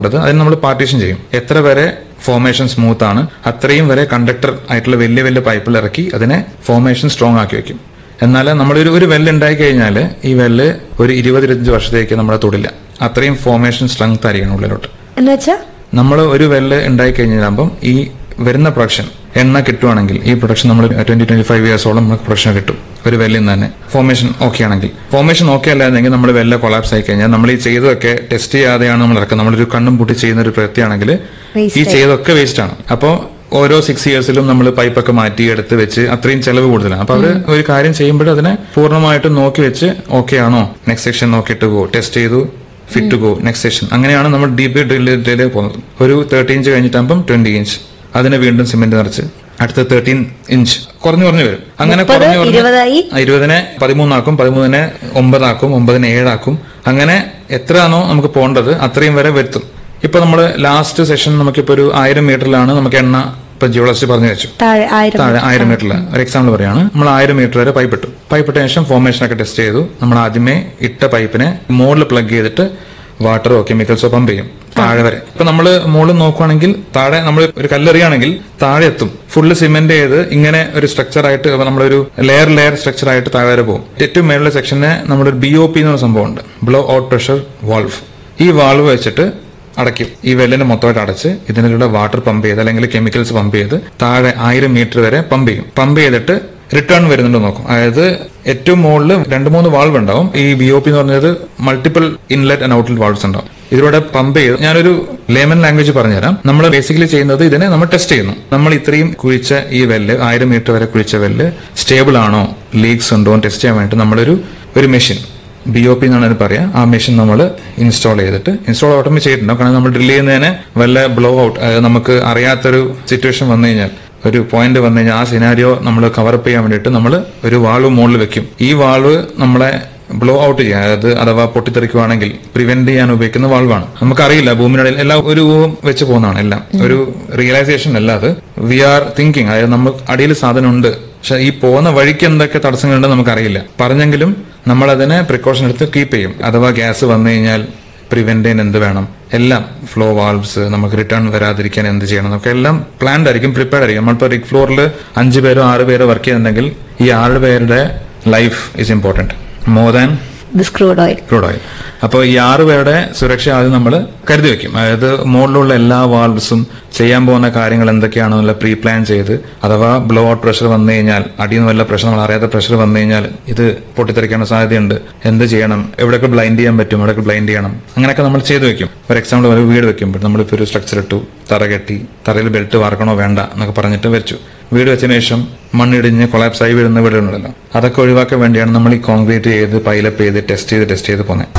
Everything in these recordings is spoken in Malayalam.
ഉള്ളത് അതിന് നമ്മൾ പാർട്ടീഷൻ ചെയ്യും എത്ര വരെ ഫോർമേഷൻ സ്മൂത്ത് ആണ് അത്രയും വരെ കണ്ടക്ടർ ആയിട്ടുള്ള വലിയ വലിയ പൈപ്പിൽ ഇറക്കി അതിനെ ഫോർമേഷൻ സ്ട്രോങ് ആക്കി വെക്കും എന്നാൽ നമ്മളൊരു ഒരു വെല്ല് ഉണ്ടായി കഴിഞ്ഞാൽ ഈ വെല്ല് ഒരു ഇരുപത് ഇരുപത്തഞ്ച് വർഷത്തേക്ക് നമ്മളെ തൊടില്ല അത്രയും ഫോർമേഷൻ സ്ട്രെങ്ത് ആയിരിക്കണം ഉള്ളിലോട്ട് എന്ന് വെച്ചാ നമ്മൾ ഒരു വെല്ല് ഉണ്ടായി കഴിഞ്ഞാകുമ്പം ഈ വരുന്ന പ്രൊഡക്ഷൻ എണ്ണ കിട്ടുവാണെങ്കിൽ ഈ പ്രൊഡക്ഷൻ നമ്മൾ ട്വന്റി ട്വന്റി ഫൈവ് ഇയേഴ്സോളം നമുക്ക് പ്രൊഡക്ഷൻ കിട്ടും ഒരു വെല്ലിൽ നിന്ന് തന്നെ ഫോർമേഷൻ ഓക്കെ ആണെങ്കിൽ ഫോർമേഷൻ ഓക്കെ അല്ലായിരുന്നെങ്കിൽ നമ്മൾ വെല്ല കൊളാപ്സ് ആയി കഴിഞ്ഞാൽ നമ്മൾ ഈ ചെയ്തതൊക്കെ ടെസ്റ്റ് ചെയ്യാതെയാണ് നമ്മൾ ഇറക്കുന്നത് നമ്മളൊരു കണ്ണും പൂട്ടി ചെയ്യുന്ന ഒരു പ്രവൃത്തിയാണെങ്കിൽ Waste ഈ ചെയ്തതൊക്കെ വേസ്റ്റ് ആണ് അപ്പോൾ ഓരോ സിക്സ് ഇയേഴ്സിലും നമ്മൾ പൈപ്പൊക്കെ മാറ്റി എടുത്ത് വെച്ച് അത്രയും ചെലവ് കൂടുതലാണ് അപ്പൊ അവര് ഒരു കാര്യം ചെയ്യുമ്പോൾ അതിനെ പൂർണ്ണമായിട്ടും നോക്കി വെച്ച് ഓക്കെ ആണോ നെക്സ്റ്റ് സെക്ഷൻ നോക്കിയിട്ട് ഗോ ടെസ്റ്റ് ചെയ്തു ഫിറ്റ് ഗോ നെക്സ്റ്റ് സെഷൻ അങ്ങനെയാണ് നമ്മൾ ഡീപ്പ് ഡ്രില്ലിൽ പോകുന്നത് ഒരു തേർട്ടി ഇഞ്ച് കഴിഞ്ഞിട്ടാകുമ്പം ട്വന്റി ഇഞ്ച് അതിനെ വീണ്ടും സിമെന്റ് നിറച്ച് അടുത്ത തേർട്ടീൻ ഇഞ്ച് കുറഞ്ഞു കുറഞ്ഞു വരും അങ്ങനെ മുപ്പത്, കുറഞ്ഞു കുറഞ്ഞ് ഇരുപതായി? ആ, ഇരുപതിനെ പതിമൂന്നാക്കും പതിമൂന്നിനെ ഒമ്പതാക്കും ഒമ്പതിനെ ഏഴാക്കും അങ്ങനെ എത്രയാണോ നമുക്ക് പോകേണ്ടത് അത്രയും വരെ വരുത്തും ഇപ്പൊ നമ്മൾ ലാസ്റ്റ് സെഷൻ നമുക്കിപ്പോ ഒരു ആയിരം മീറ്ററിലാണ് നമുക്ക് എണ്ണ ഇപ്പൊ ജിയോളജിസ്റ്റ് പറഞ്ഞു വെച്ചു താഴെ ആയിരം താഴെ ആയിരം മീറ്ററിൽ ഒരു എക്സാമ്പിൾ പറയാണ് നമ്മൾ ആയിരം മീറ്റർ വരെ പൈപ്പ് ഇട്ടു പൈപ്പ് ഇട്ട ശേഷം ഫോർമേഷൻ ഒക്കെ ടെസ്റ്റ് ചെയ്തു നമ്മൾ ആദ്യമേ ഇട്ട പൈപ്പിനെ മുകളിൽ പ്ലഗ് ചെയ്തിട്ട് വാട്ടറോ കെമിക്കൽസോ പമ്പ് ചെയ്യും താഴെ വരെ ഇപ്പൊ നമ്മൾ മുകളിൽ നോക്കുവാണെങ്കിൽ താഴെ നമ്മൾ ഒരു കല്ലെറിയാണെങ്കിൽ താഴെ എത്തും ഫുള്ള് സിമെന്റ് ചെയ്ത് ഇങ്ങനെ ഒരു സ്ട്രക്ചർ ആയിട്ട് നമ്മളൊരു ലെയർ ലെയർ സ്ട്രക്ചർ ആയിട്ട് താഴെ വരെ പോകും ഏറ്റവും മേളിലെ സെക്ഷനെ നമ്മളൊരു ബി ഒ പി എന്ന സംഭവം ഉണ്ട് ബ്ലോ ഔട്ട് പ്രഷർ വാൾവ് ഈ വാൾവ് വെച്ചിട്ട് അടയ്ക്കും ഈ വെല്ലിനെ മൊത്തമായിട്ട് അടച്ച് ഇതിനുള്ള വാട്ടർ പമ്പ് ചെയ്ത് അല്ലെങ്കിൽ കെമിക്കൽസ് പമ്പ് ചെയ്ത് താഴെ ആയിരം മീറ്റർ വരെ പമ്പ് ചെയ്യും പമ്പ് ചെയ്തിട്ട് റിട്ടേൺ വരുന്നുണ്ടോ നോക്കും അതായത് ഏറ്റവും മുകളിൽ രണ്ട് മൂന്ന് വാൾവ് ഉണ്ടാവും ഈ ബി ഒ പി എന്ന് പറഞ്ഞത് multiple inlet and outlet valves ഉണ്ടാവും ഇതിലൂടെ പമ്പ് ചെയ്ത് ഞാനൊരു ലേമൻ ലാംഗ്വേജ് പറഞ്ഞുതരാം നമ്മൾ ബേസിക്കലി ചെയ്യുന്നത് ഇതിനെ നമ്മൾ ടെസ്റ്റ് ചെയ്യുന്നു നമ്മൾ ഇത്രയും കുഴിച്ച ഈ വെല്ല് ആയിരം മീറ്റർ വരെ കുഴിച്ച വെല്ല് സ്റ്റേബിൾ ആണോ ലീക്സ് ഉണ്ടോ എന്ന് ടെസ്റ്റ് ചെയ്യാൻ വേണ്ടിയിട്ട് നമ്മളൊരു ഒരു മെഷീൻ ബി ഒ പി എന്നാണ് അതിന് പറയാ ആ മെഷീൻ നമ്മൾ ഇൻസ്റ്റാൾ ചെയ്തിട്ട് ഇൻസ്റ്റാൾ ഓട്ടോമേ ചെയ്തിട്ടുണ്ടാവും കാരണം നമ്മൾ ഡ്രിൽ ചെയ്യുന്നതിന് വല്ല ബ്ലോ ഔട്ട് അതായത് നമുക്ക് അറിയാത്തൊരു സിറ്റുവേഷൻ വന്നു കഴിഞ്ഞാൽ ഒരു പോയിന്റ് വന്നു കഴിഞ്ഞാൽ ആ സിനാരിയോ നമ്മൾ കവറപ്പ് ചെയ്യാൻ വേണ്ടിയിട്ട് നമ്മൾ ഒരു വാൾവ് മുകളിൽ വെക്കും ഈ വാൾവ് നമ്മളെ ബ്ലോ ഔട്ട് ചെയ്യാൻ അതായത് അഥവാ പൊട്ടിത്തെറിക്കുവാണെങ്കിൽ പ്രിവെന്റ് ചെയ്യാൻ ഉപയോഗിക്കുന്ന വാൾവാണ് നമുക്കറിയില്ല ഭൂമിയുടെ എല്ലാം ഒരു ഊഹം വെച്ച് പോകുന്നതാണ് എല്ലാം ഒരു റിയലൈസേഷൻ അല്ല അത് വി ആർ തിങ്കിങ് അതായത് നമ്മൾ അടിയിൽ സാധനം ഉണ്ട് പക്ഷെ ഈ പോകുന്ന വഴിക്ക് എന്തൊക്കെ തടസ്സങ്ങളുണ്ടെന്ന് നമുക്കറിയില്ല പറഞ്ഞെങ്കിലും നമ്മൾ അതിനെ പ്രിക്കോഷൻ എടുത്ത് കീപ്പ് ചെയ്യും അഥവാ ഗ്യാസ് വന്നു കഴിഞ്ഞാൽ പ്രിവെന്റ് ചെയ്യാൻ എന്ത് വേണം എല്ലാം ഫ്ലോ വാൾവ്സ് നമുക്ക് റിട്ടേൺ വരാതിരിക്കാൻ എന്ത് ചെയ്യണം എന്നൊക്കെ എല്ലാം പ്ലാൻഡ് ആയിരിക്കും പ്രിപ്പയർഡ് ആയിരിക്കും നമ്മളിപ്പോൾ റിക് ഫ്ലോറിൽ അഞ്ച് പേരോ ആറ് പേരോ വർക്ക് ചെയ്യുന്നുണ്ടെങ്കിൽ ഈ ആറ് പേരുടെ life is important more than this crude oil crude oil അപ്പോൾ ഈ ആറ് പേരുടെ സുരക്ഷ ആദ്യം നമ്മൾ കരുതി വെക്കും അതായത് മുകളിലുള്ള എല്ലാ വാൾവ്സും ചെയ്യാൻ പോകുന്ന കാര്യങ്ങൾ എന്തൊക്കെയാണെന്നുള്ള പ്രീ പ്ലാൻ ചെയ്ത് അഥവാ ബ്ലോ ഔട്ട് പ്രഷർ വന്നു കഴിഞ്ഞാൽ അടിയിൽ നിന്ന് വല്ല പ്രഷർ നമ്മൾ അറിയാത്ത പ്രഷർ വന്നു കഴിഞ്ഞാൽ ഇത് പൊട്ടിത്തെറിക്കാനുള്ള സാധ്യതയുണ്ട് എന്ത് ചെയ്യണം എവിടെയൊക്കെ ബ്ലൈൻഡ് ചെയ്യാൻ പറ്റും എവിടെയൊക്കെ ബ്ലൈൻഡ് ചെയ്യണം അങ്ങനെയൊക്കെ നമ്മൾ ചെയ്തു വെക്കും ഫോർ എക്സാമ്പിൾ ഒരു വീട് വെക്കുമ്പോൾ നമ്മളിപ്പോൾ ഒരു സ്ട്രക്ചർ ഇട്ടു തറ കെട്ടി തറയിൽ ബെൽറ്റ് വാർക്കണോ വേണ്ട എന്നൊക്കെ പറഞ്ഞിട്ട് വെച്ചു വീട് വെച്ചതിന് ശേഷം മണ്ണിടിഞ്ഞ് കൊളാപ്സ് ആയി വീഴുന്ന വീടുണ്ടല്ലോ അതൊക്കെ ഒഴിവാക്കാൻ വേണ്ടിയാണ് നമ്മൾ ഈ കോൺക്രീറ്റ് ചെയ്ത് പൈലപ്പ് ചെയ്ത് ടെസ്റ്റ് ചെയ്ത് ടെസ്റ്റ് ചെയ്ത് പോകുന്നത്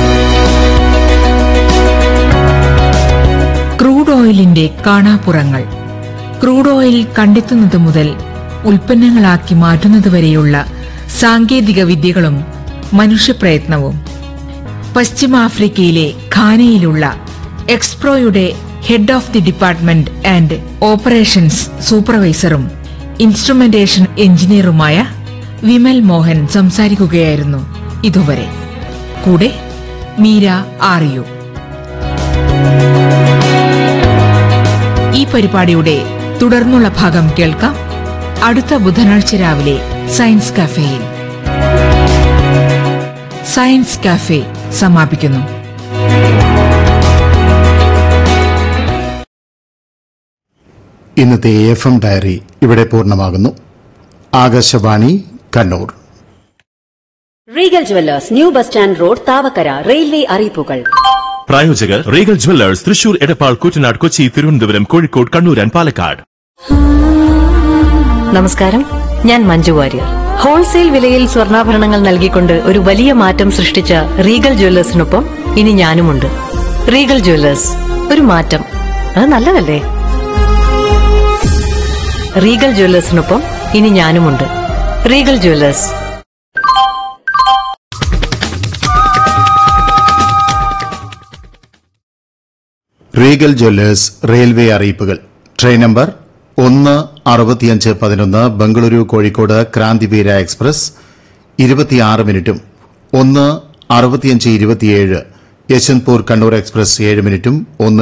ക്രൂഡ് ഓയിലിന്റെ കാണാപ്പുറങ്ങൾ ക്രൂഡ് ഓയിൽ കണ്ടെത്തുന്നത് മുതൽ ഉൽപ്പന്നങ്ങളാക്കി മാറ്റുന്നതുവരെയുള്ള സാങ്കേതിക വിദ്യകളും മനുഷ്യപ്രയത്നവും പശ്ചിമാഫ്രിക്കയിലെ ഖാനയിലുള്ള എക്സ്പ്രോയുടെ head of the department and operations സൂപ്പർവൈസറും ഇൻസ്ട്രുമെന്റേഷൻ എഞ്ചിനീയറുമായ വിമൽ മോഹൻ സംസാരിക്കുകയായിരുന്നു ഇതുവരെ കൂടെ മീര ആറിയു ഈ പരിപാടിയുടെ തുടർന്നുള്ള ഭാഗം കേൾക്കാം അടുത്ത ബുധനാഴ്ച രാവിലെ സയൻസ് കഫേയിൽ സയൻസ് കഫേ സമാപിക്കുന്നു ഇന്നത്തെ എഫ് എം ഡയറി ഇവിടെ പൂർണ്ണമാകുന്നു Akashvani Kannur Regal Jewellers new bus stand road Thavakkara railway അറിയിപ്പുകൾ പ്രായോജകർ Regal Jewellers Thrissur Edappal Kuttanad Kochi Thiruvananthapuram Kozhikode Kannur and Palakkad നമസ്കാരം ഞാൻ മഞ്ജു വാര്യർ ഹോൾസെയിൽ വിലയിൽ സ്വർണ്ണാഭരണങ്ങൾ നൽകിക്കൊണ്ട് ഒരു വലിയ മാറ്റം സൃഷ്ടിച്ച റീഗൽ ജ്വല്ലേഴ്സിനൊപ്പം ഇനി ഞാനുമുണ്ട് റീഗൽ ജ്വല്ലേഴ്സ് ഒരു മാറ്റം അത് നല്ലതല്ലേ റീഗൽ ജ്വല്ലേഴ്സിനൊപ്പം ഇനി ഞാനുമുണ്ട് Regal Jewellers Regal Jewellers railway അറിയിപ്പുകൾ ട്രെയിൻ നമ്പർ ഒന്ന് അറുപത്തിയഞ്ച് പതിനൊന്ന് ബംഗളൂരു കോഴിക്കോട് ക്രാന്തിവീര എക്സ്പ്രസ് ഇരുപത്തിയാറ് മിനിറ്റും ഒന്ന് അറുപത്തിയഞ്ച് ഇരുപത്തിയേഴ് യശ്വന്ത്പൂർ കണ്ണൂർ എക്സ്പ്രസ് ഏഴ് മിനിറ്റും ഒന്ന്